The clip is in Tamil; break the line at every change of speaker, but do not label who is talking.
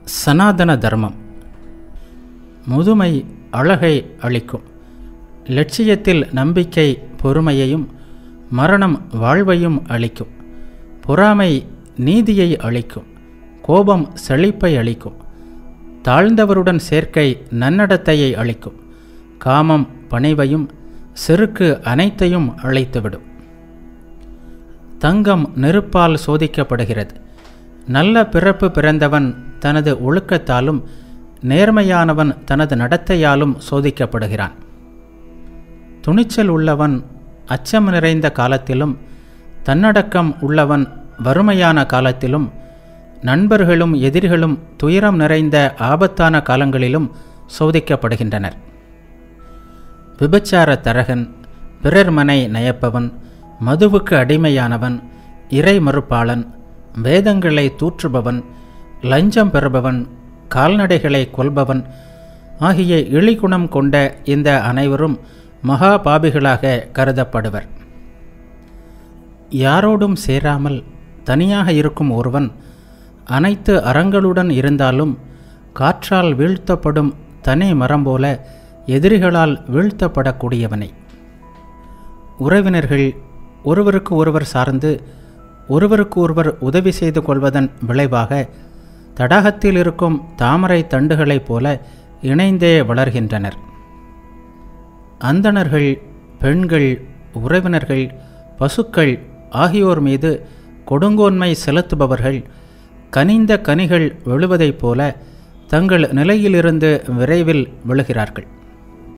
சனாதன தர்மம் முதுமை அழகை அளிக்கும் லட்சியத்தில் நம்பிக்கை பொறுமையையும் மரணம் வாழ்வையும் அளிக்கும் பொறாமை நீதியை அளிக்கும் கோபம் செழிப்பை அளிக்கும் தாழ்ந்தவருடன் சேர்க்கை நன்னடத்தையை அளிக்கும் காமம் பணிவையும் செருக்கு அனைத்தையும் அழைத்துவிடும் தங்கம் நெருப்பால் சோதிக்கப்படுகிறது நல்ல பிறப்பு பிறந்தவன் தனது ஒழுக்கத்தாலும் நேர்மையானவன் தனது நடத்தையாலும் சோதிக்கப்படுகிறான் துணிச்சல் உள்ளவன் அச்சம் நிறைந்த காலத்திலும் தன்னடக்கம் உள்ளவன் வறுமையான காலத்திலும் நண்பர்களும் எதிரிகளும் துயரம் நிறைந்த ஆபத்தான காலங்களிலும் சோதிக்கப்படுகின்றனர் விபச்சார தரகன் பிறர் மனை நயப்பவன் மதுவுக்கு அடிமையானவன் இறை மறுப்பாளன் வேதங்களை தூற்றுபவன் லஞ்சம் பெறுபவன் கால்நடைகளை கொல்பவன் ஆகிய இழிகுணம் கொண்ட இந்த அனைவரும் மகா பாபிகளாக கருதப்படுவர் யாரோடும் சேராமல் தனியாக இருக்கும் ஒருவன் அனைத்து அறங்களுடன் இருந்தாலும் காற்றால் வீழ்த்தப்படும் தனி மரம் போல எதிரிகளால் வீழ்த்தப்படக்கூடியவனை உறவினர்கள் ஒருவருக்கு ஒருவர் சார்ந்து ஒருவருக்கு ஒருவர் உதவி செய்து கொள்வதன் விளைவாக தடாகத்தில் இருக்கும் தாமரை தண்டுகளைப் போல இணைந்தே வளர்கின்றனர் அந்தணர்கள் பெண்கள் உறவினர்கள் பசுக்கள் ஆகியோர் மீது கொடுங்கோன்மை செலுத்துபவர்கள் கனிந்த கனிகள் விழுவதைப் போல தங்கள் நிலையிலிருந்து விரைவில் விழுகிறார்கள்